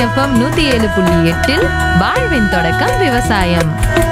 FM நூத்தி ஏழு புள்ளி எட்டில் வாழ்வின் தொடக்கம் விவசாயம்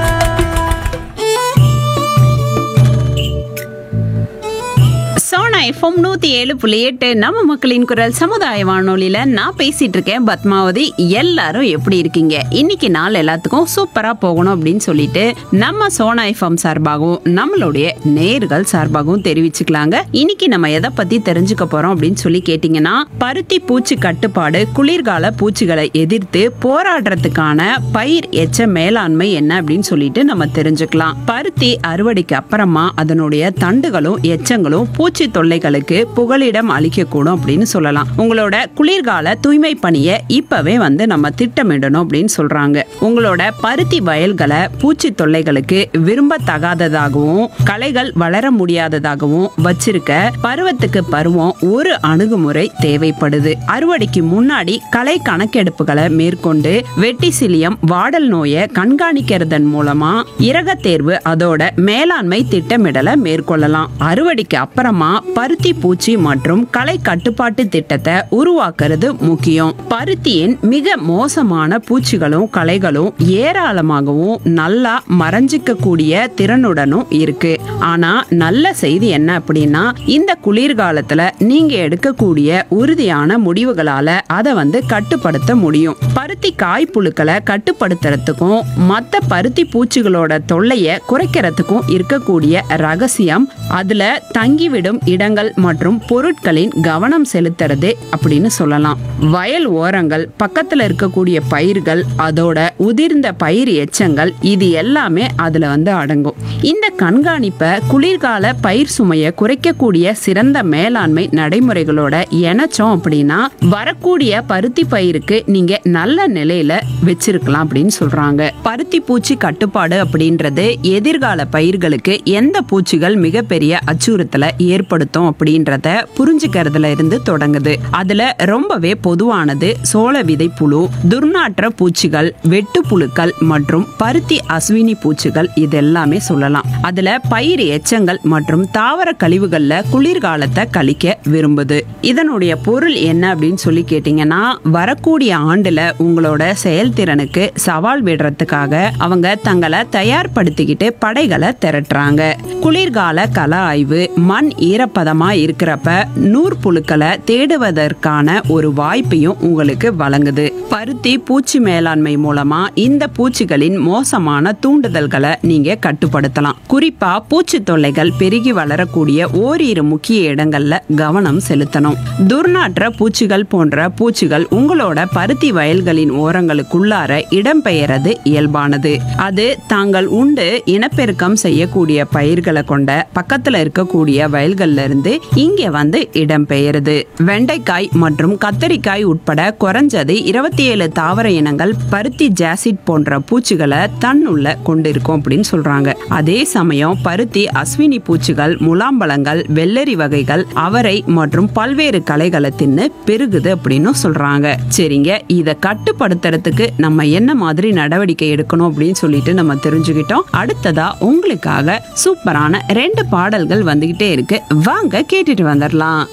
சோனா எஃப்எம் நூத்தி ஏழு புள்ளி எட்டு நம்ம மக்களின் குரல் சமுதாய வானொலியில நான் பேசிட்டு இருக்கேன் பத்மாவதி எல்லாரும் எப்படி இருக்கீங்க இன்னைக்கு நாள் எல்லாத்துக்கும் சூப்பரா போகணும் அப்படின்னு சொல்லிட்டு நம்ம சோனா எஃப்எம் சார்பாகவும் நம்மளுடைய நேர்கள் சார்பாகவும் தெரிவிச்சுக்கலாங்க இன்னைக்கு நம்ம எதை பத்தி தெரிஞ்சுக்க போறோம் அப்படின்னு சொல்லி கேட்டீங்கன்னா பருத்தி பூச்சி கட்டுப்பாடு குளிர்கால பூச்சிகளை எதிர்த்து போராடுறதுக்கான பயிர் எச்ச மேலாண்மை என்ன அப்படின்னு சொல்லிட்டு நம்ம தெரிஞ்சுக்கலாம் பருத்தி அறுவடைக்கு அப்புறமா அதனுடைய தண்டுகளும் எச்சங்களும் பூச்சி தொல்லைகளுக்கு புகலிடம் அளிக்கக்கூடும் அப்படின்னு சொல்லலாம் உங்களோட குளிர்கால தூய்மை பணியை இப்பவே வந்து நம்ம திட்டமிடணும் அப்படின்னு சொல்றாங்க உங்களோட பருத்தி வயல்களை பூச்சி தொல்லைகளுக்கு விரும்பத்தகாததாகவும் களைகள் வளர முடியாததாகவும் வச்சிருக்க பருவத்துக்கு பருவம் ஒரு அணுகுமுறை தேவைப்படுது அறுவடைக்கு முன்னாடி களை கணக்கெடுப்புகளை மேற்கொண்டு வெட்டி சிலியம் வாடல் நோயை கண்காணிக்கிறதன் மூலமா இறக தேர்வு அதோட மேலாண்மை திட்டமிடலை மேற்கொள்ளலாம் அறுவடைக்கு அப்புறமா பருத்தி பூச்சி மற்றும் களை கட்டுப்பாட்டு திட்டத்தை உருவாக்குறது முக்கியம் பருத்தியின் மிக மோசமான பூச்சிகளும் களைகளும் ஏராளமாகவும் நல்லா மறைஞ்சிக்க கூடிய திறனுடனும் இருக்கு ஆனா நல்ல செய்தி என்ன அப்படின்னா இந்த குளிர்காலத்துல நீங்க எடுக்கக்கூடிய உறுதியான முடிவுகளால அதை வந்து கட்டுப்படுத்த முடியும் பருத்தி காய்ப்புழுக்களை கட்டுப்படுத்துறதுக்கும் மற்ற பருத்தி பூச்சிகளோட தொல்லையை குறைக்கிறதுக்கும் இருக்கக்கூடிய ரகசியம் அதுல தங்கிவிடும் இடங்கள் மற்றும் பொருட்களின் கவனம் செலுத்துறது அப்படின்னு சொல்லலாம் வயல் ஓரங்கள் பக்கத்துல இருக்கக்கூடிய பயிர்கள் அதோட உதிர்ந்த பயிர் எச்சங்கள் இது எல்லாமே அதுல வந்து அடங்கும் இந்த கண்காணிப்பை குளிர்கால பயிர் சுமையை குறைக்கக்கூடிய சிறந்த மேலாண்மை நடைமுறைகளோட இணைச்சோம் அப்படின்னா வரக்கூடிய பருத்தி பயிருக்கு நீங்க நல்ல நிலையில வச்சிருக்கலாம் அப்படின்னு சொல்றாங்க பருத்தி பூச்சி கட்டுப்பாடு அப்படின்றது எதிர்கால பயிர்களுக்கு எந்த பூச்சிகள் மிகப்பெரிய அச்சுறுத்தலை ஏற்படுத்தும் அப்படின்றத புரிஞ்சுக்கிறதுல இருந்து தொடங்குது அதுல ரொம்பவே பொதுவானது சோள விதை புழு துர்நாற்ற பூச்சிகள் வெட்டு புழுக்கள் மற்றும் பருத்தி அஸ்வினி பூச்சிகள் இது எல்லாமே சொல்லலாம் அதுல பயிர் எச்சங்கள் மற்றும் தாவர கழிவுகள்ல குளிர்காலத்தை கழிக்க விரும்புது இதனுடைய பொருள் என்ன அப்படின்னு சொல்லி கேட்டீங்கன்னா வரக்கூடிய ஆண்டுல உங்களோட செயல்திறனுக்கு சவால் விடுறதுக்காக அவங்க தங்களை தயார்படுத்திக்கிட்டு படைகளை திரட்டுறாங்க குளிர்கால கள ஆய்வு மண் ஈரப்பதமா இருக்கிறப்ப நூற்புழுக்களை தேடுவதற்கான ஒரு வாய்ப்பையும் உங்களுக்கு வழங்குது பருத்தி பூச்சி மேலாண்மை மூலமா இந்த பூச்சிகளின் மோசமான தூண்டுதல்களை நீங்க கட்டுப்படுத்தலாம் குறிப்பா பூச்சி தொல்லைகள் பெருகி வளரக்கூடிய ஓரிரு முக்கிய இடங்கள்ல கவனம் செலுத்தணும் துர்நாற்ற பூச்சிகள் போன்ற பூச்சிகள் உங்களோட பருத்தி வயல்களின் ஓரங்களுக்குள்ளார இடம்பெயர்றது இயல்பானது அது தாங்கள் உண்டு இனப்பெருக்கம் செய்யக்கூடிய பயிர்களை கொண்ட பக்கத்துல இருக்கக்கூடிய வயல்கள்ல இருந்து இங்க வந்து இடம்பெயருது வெண்டைக்காய் மற்றும் கத்தரிக்காய் உட்பட குறைஞ்சது இருபத்தி ஏழு தாவர இனங்கள் பருத்தி ஜாசிட் போன்ற பூச்சிகளை தன்னுள்ள கொண்டிருக்கும் அப்படின்னு சொல்றாங்க அதே சமயம் பருத்தி அஸ்வினி பூச்சிகள் முலாம்பழங்கள் வெள்ளரி வகைகள் அவரை மற்றும் பல்வேறு களைகளை தின்னு பெருகுது அப்படின்னு சொல்றாங்க சரிங்க இதை கட்டுப்படுத்துறதுக்கு நம்ம என்ன மாதிரி நடவடிக்கை எடுக்கணும் அப்படின்னு சொல்லிட்டு நம்ம தெரிஞ்சுக்கிட்டோம் அடுத்ததா உங்களுக்காக சூப்பரான ரெண்டு பாடல்கள் வந்துகிட்டே இருக்கு வாங்க கேட்டுட்டு வந்துடலாம்